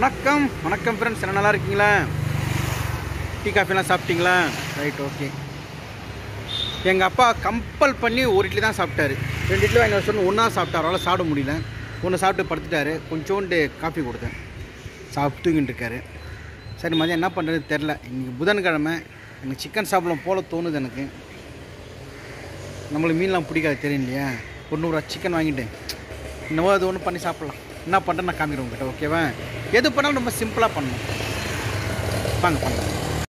வணக்கம் வணக்கம் ஃப்ரெண்ட்ஸ் என்ன நல்லா இருக்கீங்களா டீ காஃபிலாம் சாப்பிட்டீங்களா ரைட் ஓகே எங்கள் அப்பா கம்பல் பண்ணி ஒரு இட்லி தான் சாப்பிட்டாரு ரெண்டு இட்லி வாங்கி சொன்ன ஒன்றா சாப்பிட்டாரு அவரால் சாப்பிட முடியல ஒன்று சாப்பிட்டு படுத்துட்டாரு கொஞ்சோண்டு காஃபி கொடுத்தேன் சாப்பிட்டு தூங்கிட்டு இருக்காரு சரி மதியம் என்ன பண்ணுறது தெரில இன்றைக்கி புதன்கிழமை எனக்கு சிக்கன் சாப்பிடலாம் போல தோணுது எனக்கு நம்மளுக்கு மீன்லாம் பிடிக்காது தெரியும் இல்லையா ஒரு நூறுரூவா சிக்கன் வாங்கிட்டு இன்னமும் அது ஒன்று பண்ணி சாப்பிட்லாம் என்ன பண்ணுறேன் நான் காமிக்கிறேன் உங்ககிட்ட ஓகேவா எது பண்ணாலும் ரொம்ப சிம்பிளாக பண்ணணும் வாங்க பண்ணலாம்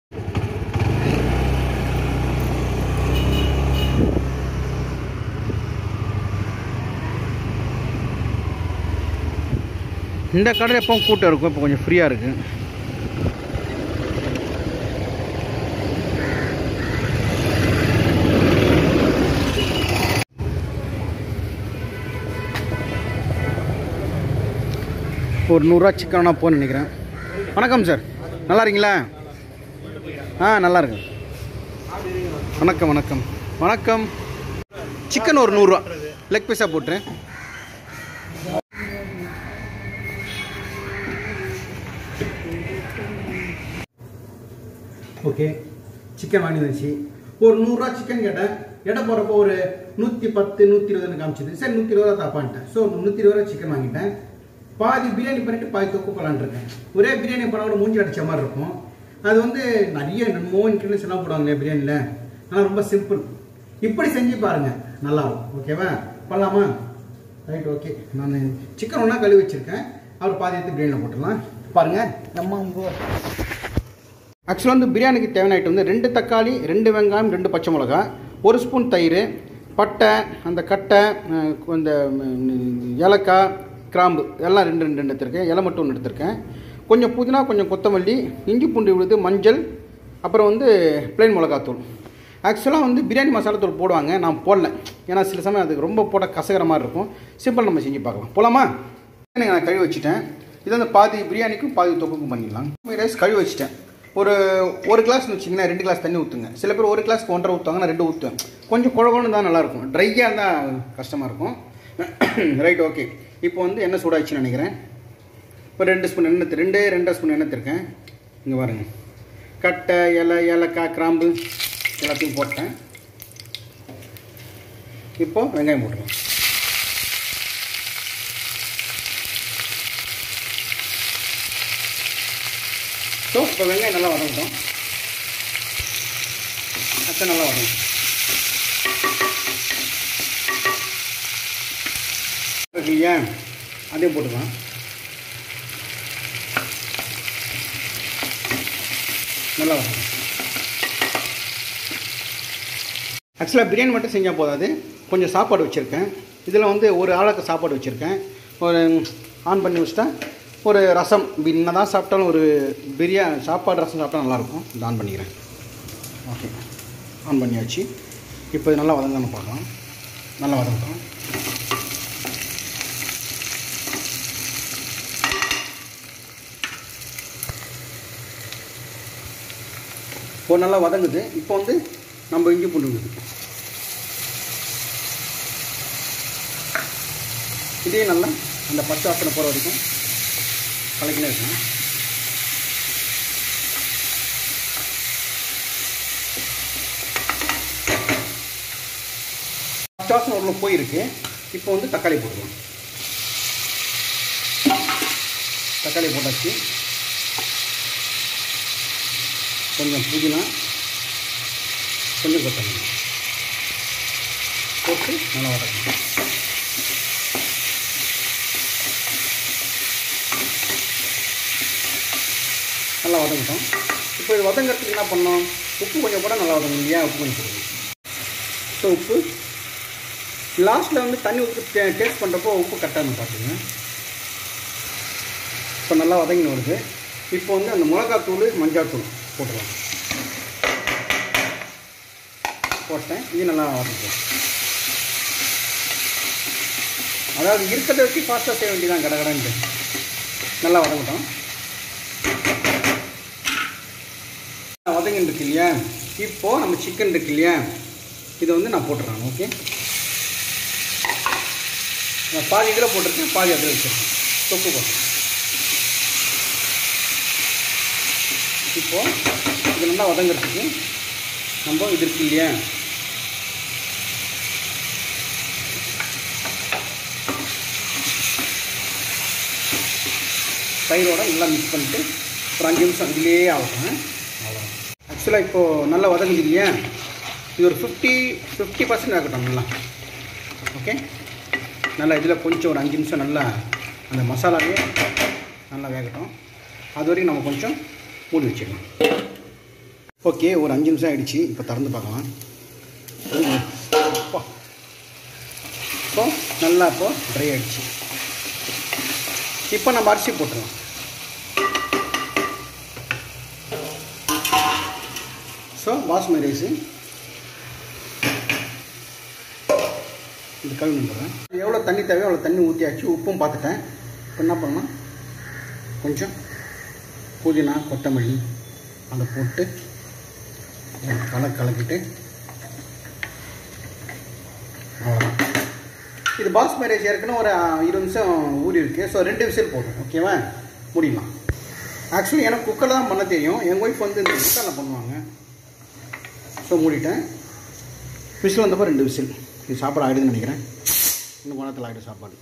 இந்த கடையில் எப்பவும் கூட்டம் இருக்கும் இப்போ கொஞ்சம் ஃப்ரீயாக இருக்குது ஒரு நூறுரூவா சிக்கன் வேணா போன்னு நினைக்கிறேன் வணக்கம் சார் நல்லா இருக்கீங்களா ஆ நல்லா இருக்கு வணக்கம் வணக்கம் வணக்கம் சிக்கன் ஒரு நூறுரூவா லெக் பீஸாக போட்டுறேன் ஓகே சிக்கன் வாங்கி வந்துச்சு ஒரு நூறுரூவா சிக்கன் கேட்டேன் எடை போகிறப்போ ஒரு நூற்றி பத்து நூற்றி இருபதுன்னு காமிச்சது சரி நூற்றி இருபது ரூபா தப்பான்ட்டேன் ஸோ நூற்றி இருபது ரூபா சிக்கன் வாங்கிட்டேன் பாதி பிரியாணி பண்ணிட்டு பாதி தொக்கு போலான்னு இருக்கேன் ஒரே பிரியாணி பண்ணால் கூட மூஞ்சி அடிச்ச மாதிரி இருக்கும் அது வந்து நிறைய மோ இன்க்ரீடியன்ஸ் எல்லாம் போடுவாங்க இல்லையா பிரியாணியில் ஆனால் ரொம்ப சிம்பிள் இப்படி செஞ்சு பாருங்க நல்லா இருக்கும் ஓகேவா பண்ணலாமா ரைட் ஓகே நான் சிக்கன் ஒன்றா கழுவி வச்சிருக்கேன் அவர் பாதி எடுத்து பிரியாணியில் போட்டுடலாம் பாருங்க அம்மா ஆக்சுவலாக வந்து பிரியாணிக்கு தேவையான ஐட்டம் வந்து ரெண்டு தக்காளி ரெண்டு வெங்காயம் ரெண்டு பச்சை மிளகா ஒரு ஸ்பூன் தயிர் பட்டை அந்த கட்டை அஹ், இந்த ம், ஏலக்காய் கிராம்பு எல்லாம் ரெண்டு ரெண்டு ரெண்டு எடுத்திருக்கேன் இலை மட்டும் ஒன்று எடுத்திருக்கேன் கொஞ்சம் புதினா கொஞ்சம் கொத்தமல்லி இஞ்சி பூண்டு விழுது மஞ்சள் அப்புறம் வந்து பிளைன் மிளகாத்தூள் ஆக்சுவலாக வந்து பிரியாணி மசாலா தூள் போடுவாங்க நான் போடல ஏன்னா சில சமயம் அதுக்கு ரொம்ப போட கசகிற மாதிரி இருக்கும் சிம்பிள் நம்ம செஞ்சு பார்க்கலாம் போகலாமா பிரியாணி நான் கழுவி வச்சுட்டேன் இது வந்து பாதி பிரியாணிக்கும் பாதி தொக்குக்கும் பண்ணிடலாம் ரைஸ் கழுவி வச்சுட்டேன் ஒரு ஒரு கிளாஸ்னு வச்சிங்கன்னா ரெண்டு கிளாஸ் தண்ணி ஊற்றுங்க சில பேர் ஒரு கிளாஸ்க்கு ஒன்றரை ஊற்றுவாங்க நான் ரெண்டு ஊற்றுவேன் கொஞ்சம் குழகுன்னு தான் நல்லாயிருக்கும் ட்ரையாக இருந்தால் கஷ்டமாக இருக்கும் ரைட் ஓகே இப்போ வந்து எண்ணெய் சூடாச்சுன்னு நினைக்கிறேன் இப்போ ரெண்டு ஸ்பூன் எண்ணெய் ரெண்டு ரெண்டரை ஸ்பூன் எண்ணெய் இருக்கேன் இங்கே பாருங்க கட்டை இலை ஏலக்காய் கிராம்பு எல்லாத்தையும் போட்டேன் இப்போ வெங்காயம் போட்டுருவோம் ஸோ இப்போ வெங்காயம் நல்லா வதங்கட்டும் அத்தை நல்லா வதங்கும் இருக்கு இல்லையா அதையும் போட்டுக்கலாம் நல்லா வதங்கும் ஆக்சுவலாக பிரியாணி மட்டும் செஞ்சால் போதாது கொஞ்சம் சாப்பாடு வச்சுருக்கேன் இதில் வந்து ஒரு ஆளுக்கு சாப்பாடு வச்சுருக்கேன் ஒரு ஆன் பண்ணி வச்சுட்டா ஒரு ரசம் என்ன தான் சாப்பிட்டாலும் ஒரு பிரியாணி சாப்பாடு ரசம் சாப்பிட்டா நல்லாயிருக்கும் இது ஆன் பண்ணிக்கிறேன் ஓகே ஆன் பண்ணியாச்சு இப்போ இது நல்லா வதங்கன்னு பார்க்கலாம் நல்லா வதங்கட்டும் இப்போ நல்லா வதங்குது இப்போ வந்து நம்ம இஞ்சி பூண்டு விழுது இதே நல்லா அந்த பச்சை வாசனை போகிற வரைக்கும் கலக்கினே இருக்கணும் பச்சை வாசனை உள்ள போயிருக்கு இப்போ வந்து தக்காளி போட்டுக்கலாம் தக்காளி போட்டாச்சு கொஞ்சம் புதினா கொஞ்சம் கொத்தமல்லி போட்டு நல்லா வதக்கணும் நல்லா வதங்கட்டும் இப்போ இது வதங்கிறதுக்கு என்ன பண்ணோம் உப்பு கொஞ்சம் கூட நல்லா வதங்கணும் இல்லையா உப்பு கொஞ்சம் போடுங்க ஸோ உப்பு லாஸ்ட்டில் வந்து தண்ணி ஊற்றி டேஸ்ட் பண்ணுறப்போ உப்பு கரெக்டாக பார்த்துங்க இப்போ நல்லா வதங்கி வருது இப்போ வந்து அந்த மிளகாத்தூள் மஞ்சாத்தூள் போட்டுக்கலாம் போட்டேன் இது நல்லா வதக்கும் அதாவது இருக்கிறத வச்சு ஃபாஸ்ட்டாக செய்ய வேண்டியதான் கடகடன்ட்டு நல்லா வதங்கட்டும் வதங்கிட்டு இருக்கு இல்லையா இப்போது நம்ம சிக்கன் இருக்கு இல்லையா இதை வந்து நான் போட்டுறேன் ஓகே நான் பாதி இதில் போட்டிருக்கேன் பாதி அதில் வச்சுருக்கேன் தொக்கு போட்டேன் இப்போது இது நல்லா வதங்கிறதுக்கு நம்ம இது இருக்கு இல்லையா தயிரோட நல்லா மிக்ஸ் பண்ணிட்டு ஒரு அஞ்சு நிமிஷம் இதுலேயே ஆகட்டும் அவ்வளோ ஆக்சுவலாக இப்போது நல்லா வதங்குது இல்லையா இது ஒரு ஃபிஃப்டி ஃபிஃப்டி பர்சன்ட் ஆகட்டும் நல்லா ஓகே நல்லா இதில் கொஞ்சம் ஒரு அஞ்சு நிமிஷம் நல்லா அந்த மசாலாவே நல்லா வேகட்டும் அது வரைக்கும் நம்ம கொஞ்சம் மூடி வச்சிடலாம் ஓகே ஒரு அஞ்சு நிமிஷம் ஆகிடுச்சு இப்போ திறந்து பார்க்கலாம் அப்பா. இப்போ நல்லா இப்போ ட்ரை ஆகிடுச்சு இப்போ நம்ம அரிசி போட்டுருவோம் ஸோ பாஸ்மதி ரைஸு இந்த கழுவி நம்புறேன் எவ்வளோ தண்ணி தேவையோ அவ்வளோ தண்ணி ஊற்றியாச்சு உப்பும் பார்த்துட்டேன் இப்போ என்ன பண்ணலாம் கொஞ்சம் புதினா கொத்தமல்லி அதை போட்டு கல கலக்கிட்டு அவ்வளோதான் இது பாஸ்மதி ரைஸ் ஏற்கனவே ஒரு இருபது நிமிஷம் ஊறி இருக்கு ஸோ ரெண்டு விசில் போதும் ஓகேவா முடியலாம் ஆக்சுவலி எனக்கு குக்கரில் தான் பண்ண தெரியும் எங்கள் ஒய்ஃப் வந்து இந்த குக்கரில் பண்ணுவாங்க ஸோ மூடிட்டேன் விசில் வந்தப்போ ரெண்டு விசில் இது சாப்பாடு ஆகிடுதுன்னு நினைக்கிறேன் இன்னும் குணத்தில் ஆகிடும் சாப்பாடு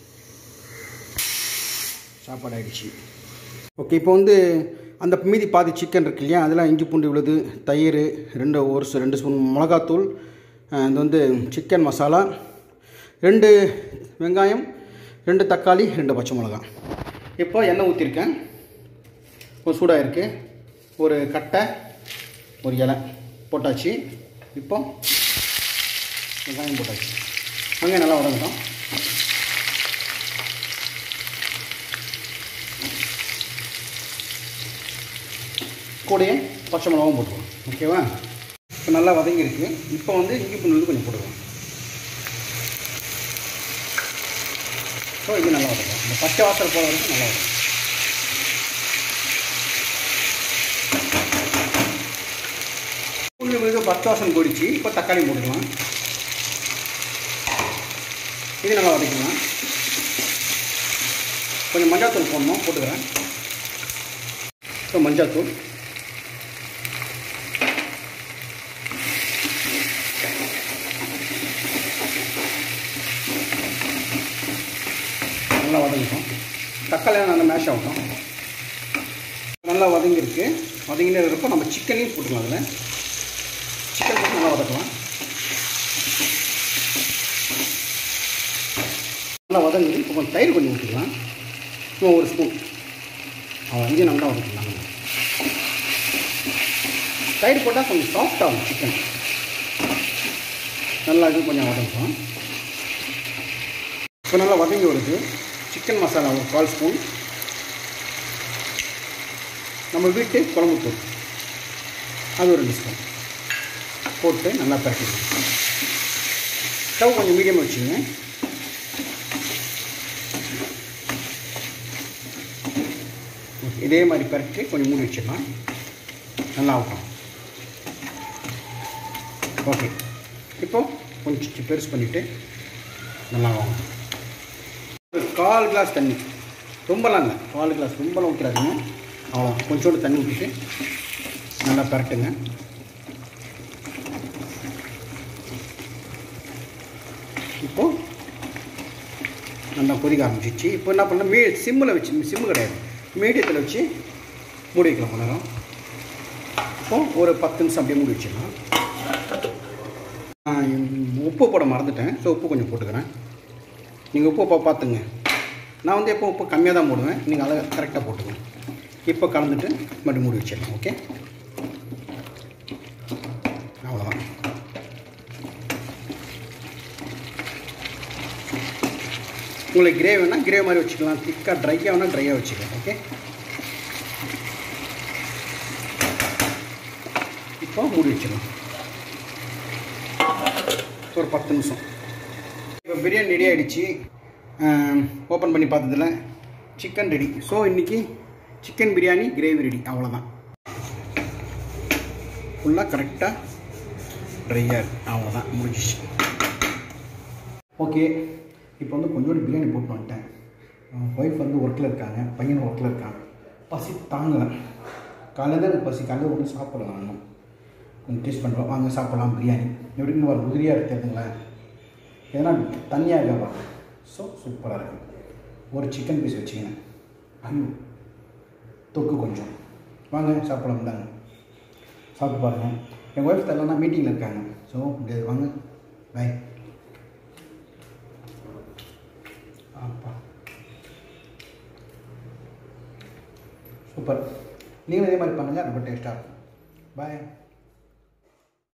சாப்பாடு ஆகிடுச்சு ஓகே இப்போ வந்து அந்த மீதி பாதி சிக்கன் இருக்கு இல்லையா அதெல்லாம் இஞ்சி பூண்டு விழுது தயிர் ரெண்டு ஒரு ஸ்- ரெண்டு ஸ்பூன் மிளகாத்தூள் அஹ் இது வந்து சிக்கன் மசாலா ரெண்டு வெங்காயம் ரெண்டு தக்காளி ரெண்டு பச்சை மிளகாய் இப்போ எண்ணெய் ஊற்றிருக்கேன் ஒரு சூடாக இருக்குது ஒரு கட்டை ஒரு இலை போட்டாச்சு இப்போ வெங்காயம் போட்டாச்சு வெங்காயம் நல்லா வதங்கட்டும் கூடயே பச்சை மிளகாவும் போட்டுருவோம் ஓகேவா இப்போ நல்லா வதங்கியிருக்கு இப்போ வந்து இஞ்சி பூண்டு விழுது கொஞ்சம் போடுவோம் ஸோ இது நல்லா வதக்கும் இந்த பச்சை வாசல் போகிற வரைக்கும் நல்லா வதக்கும் பூண்டு விழுது பச்சை வாசல் போயிடுச்சு இப்போ தக்காளி போட்டுக்கலாம் இது நல்லா வதக்கலாம் கொஞ்சம் மஞ்சாத்தூள் போடணும் போட்டுக்கிறேன் ஸோ மஞ்சாத்தூள் நல்லா வதங்கிட்டோம் தக்காளி நல்லா மேஷ் ஆகட்டும் நல்லா வதங்கியிருக்கு வதங்கினே இருக்கப்போ நம்ம சிக்கனையும் போட்டுக்கலாம் அதில் சிக்கன் போட்டு நல்லா வதக்கலாம் நல்லா வதங்குது இப்போ கொஞ்சம் தயிர் கொஞ்சம் ஊற்றிக்கலாம் சும்மா ஒரு ஸ்பூன் அவன் அஞ்சு நல்லா வதக்கலாம் தயிர் போட்டால் கொஞ்சம் சாஃப்ட் ஆகும் சிக்கன் நல்லா இது கொஞ்சம் வதக்கும் இப்போ நல்லா வதங்கி வருது சிக்கன் மசாலா ஒரு கால் ஸ்பூன் நம்ம வீட்டு குழம்புத்தூள் அது ஒரு ரெண்டு ஸ்பூன் போட்டு நல்லா பரட்டிக்கணும் ஸ்டவ் கொஞ்சம் மீடியம் வச்சுங்க இதே மாதிரி பரட்டி கொஞ்சம் மூடி வச்சிடலாம் நல்லா ஆகும் ஓகே இப்போ கொஞ்சம் பெருசு பண்ணிவிட்டு நல்லா ஆகும் ஒரு கால் கிளாஸ் தண்ணி ரொம்பலாம் இல்லை கால் கிளாஸ் ரொம்பலாம் ஊற்றாதீங்க அவ்வளோ கொஞ்சோண்டு தண்ணி ஊற்றிட்டு நல்லா பரட்டுங்க இப்போது நல்லா கொதிக்க ஆரம்பிச்சிச்சு இப்போ என்ன பண்ணலாம் மீ சிம்மில் வச்சு சிம்மு கிடையாது மீடியத்தில் வச்சு மூடி வைக்கலாம் கொஞ்ச நேரம் இப்போ ஒரு பத்து நிமிஷம் அப்படியே மூடி வச்சிடலாம் ஆ, உப்பு போட மறந்துட்டேன் ஸோ உப்பு கொஞ்சம் போட்டுக்கிறேன் நீங்கள் உப்பு பா- பார்த்துங்க நான் வந்து எப்போ உப்பு கம்மியாக தான் போடுவேன் நீங்கள் அதை கரெக்டாக போட்டுக்கங்க இப்போ கலந்துட்டு மறுபடியும் மூடி வச்சிடலாம் ஓகே அவ்வளோதான் உங்களுக்கு கிரேவி வேணால் கிரேவி மாதிரி வச்சுக்கலாம் திக்காக ட்ரையாக வேணால் ட்ரையாக வச்சுக்கலாம் ஓகே இப்போ மூடி வச்சிடலாம் ஒரு பத்து நிமிஷம் இப்போ பிரியாணி ரெடி ஆகிடுச்சு ஓப்பன் பண்ணி பார்த்ததுல சிக்கன் ரெடி ஸோ இன்றைக்கி சிக்கன் பிரியாணி கிரேவி ரெடி அவ்வளோதான் ஃபுல்லாக கரெக்டாக ட்ரையாக இருக்கு அவ்வளோதான் முடிஞ்சிச்சு ஓகே இப்போ வந்து கொஞ்சோண்டு பிரியாணி போட்டு வந்துட்டேன் ஒய்ஃப் வந்து ஒர்க்கில் இருக்காங்க பையன் ஒர்க்கில் இருக்காங்க பசி தாங்கலை காலையில் தான் எனக்கு பசி காலையில் ஒன்றும் சாப்பிடலாம் இன்னும் கொஞ்சம் டேஸ்ட் பண்ணுறோம் வாங்க சாப்பிடலாம் பிரியாணி எப்படின்னு ஒரு உதிரியாக எடுத்துங்களேன் ஏன்னா தண்ணியாக இருக்கா ஸோ சூப்பராக இருக்கும் ஒரு சிக்கன் பீஸ் வச்சுக்கங்க ஐயோ தொக்கு கொஞ்சம் வாங்க சாப்பிடலாம் தாங்க சாப்பிட்டு பாருங்கள் எங்கள் ஒய்ஃப் தரலன்னா மீட்டிங்கில் இருக்காங்க ஸோ முடியாது வாங்க பை அப்பா சூப்பர் நீங்களும் இதே மாதிரி பண்ணுங்கள் ரொம்ப டேஸ்ட்டாக இருக்கும் பாய்